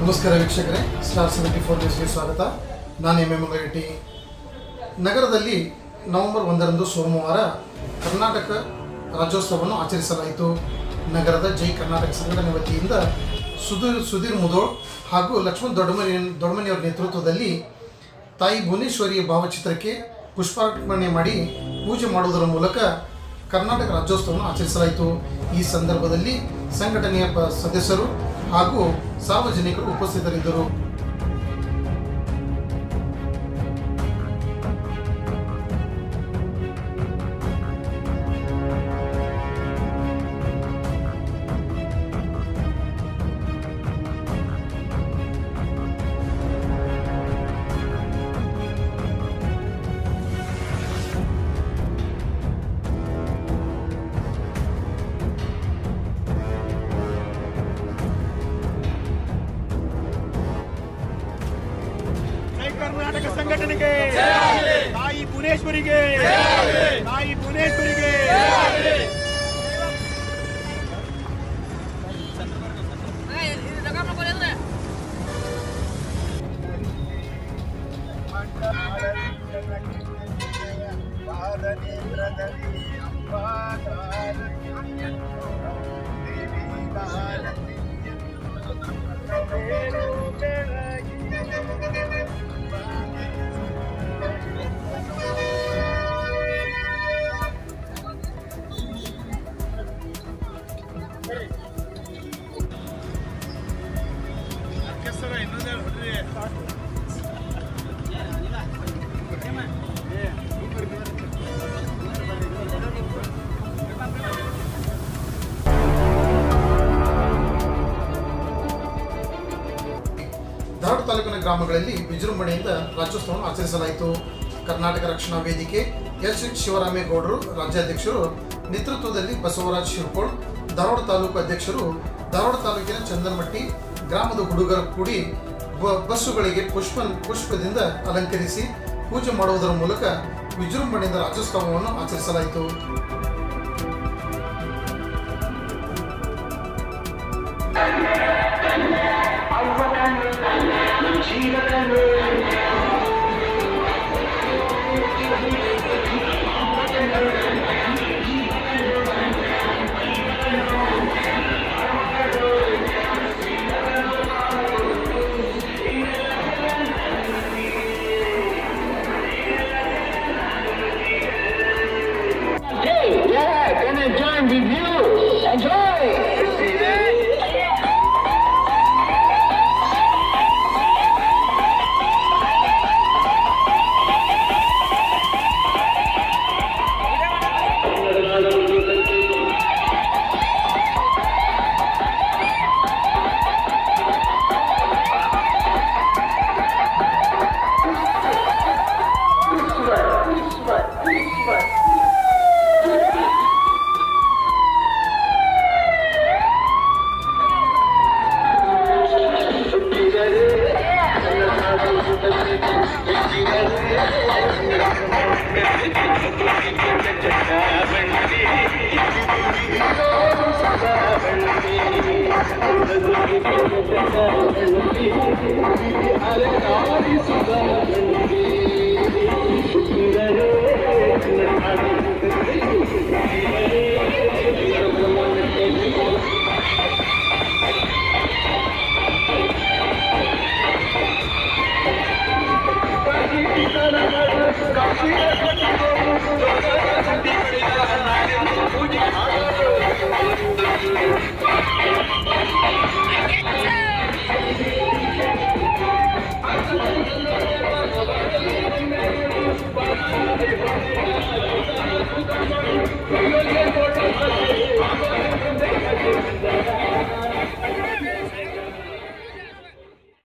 ನಮಸ್ಕಾರ ವೀಕ್ಷಕರೇ star seventy four ನ್ಯೂಸ್ಗೆ ಸ್ವಾಗತ ನಾನು ಎಂ ಎಂ ಮಂಗರೆಡ್ಡಿ ನಗರದಲ್ಲಿ ನವೆಂಬರ್ ಒಂದರಂದು ಸೋಮವಾರ ಕರ್ನಾಟಕ ರಾಜ್ಯೋತ್ಸವವನ್ನು ಆಚರಿಸಲಾಯಿತು ನಗರದ ಜೈ ಕರ್ನಾಟಕ ಸಂಘಟನೆ ವತಿಯಿಂದ ಸುಧೀರ್ ಸುಧೀರ್ ಮುದೋಳ್ ಹಾಗೂ ಲಕ್ಷ್ಮಣ್ ದೊಡ್ಡಮನಿ ದೊಡ್ಡಮನಿಯವರ ನೇತೃತ್ವದಲ್ಲಿ ತಾಯಿ ಭುವನೇಶ್ವರಿಯ ಭಾವಚಿತ್ರಕ್ಕೆ ಪುಷ್ಪಾರ್ಪಣೆ ಮಾಡಿ ಪೂಜೆ ಮಾಡುವುದರ ಮೂಲಕ ಕರ್ನಾಟಕ ರಾಜ್ಯೋತ್ಸವವನ್ನು ಆಚರಿಸಲಾಯಿತು ಈ ಸಂದರ್ಭದಲ್ಲಿ ಸಂಘಟನೆಯ ಪ ಸದಸ್ಯರು ಹಾಗೂ ಸಾರ್ವಜನಿಕರು ಉಪಸ್ಥಿತರಿದ್ದರು ಜೈ ಕರ್ನಾಟಕ ಸಂಘಟನೆಗೆ ತಾಯಿ ಭುವನೇಶ್ವರಿಗೆ ತಾಯಿ ಭುವನೇಶ್ವರಿಗೆ ಧಾರವಾಡ ತಾಲೂಕಿನ ಗ್ರಾಮಗಳಲ್ಲಿ ವಿಜೃಂಭಣೆಯಿಂದ ರಾಜ್ಯೋತ್ಸವವನ್ನು ಆಚರಿಸಲಾಯಿತು ಕರ್ನಾಟಕ ರಕ್ಷಣಾ ವೇದಿಕೆ ಎಚ್ ಶಿವರಾಮೇಗೌಡರು ರಾಜ್ಯಾಧ್ಯಕ್ಷರು ನೇತೃತ್ವದಲ್ಲಿ ಬಸವರಾಜ್ ಶಿರ್ಕೋಳ್ ಧಾರವಾಡ ತಾಲೂಕು ಅಧ್ಯಕ್ಷರು ಧಾರವಾಡ ತಾಲೂಕಿನ ಚಂದನಮಟ್ಟಿ ಗ್ರಾಮದ ಹುಡುಗರು ಕೂಡಿ ಬ- ಬಸ್ಸುಗಳಿಗೆ ಪುಷ್ಪ ಪುಷ್ಪದಿಂದ ಅಲಂಕರಿಸಿ ಪೂಜೆ ಮಾಡುವುದರ ಮೂಲಕ ವಿಜೃಂಭಣೆಯಿಂದ ರಾಜ್ಯೋತ್ಸವವನ್ನು ಆಚರಿಸಲಾಯಿತು Hey, yeah, gonna join review. Enjoy. Kashi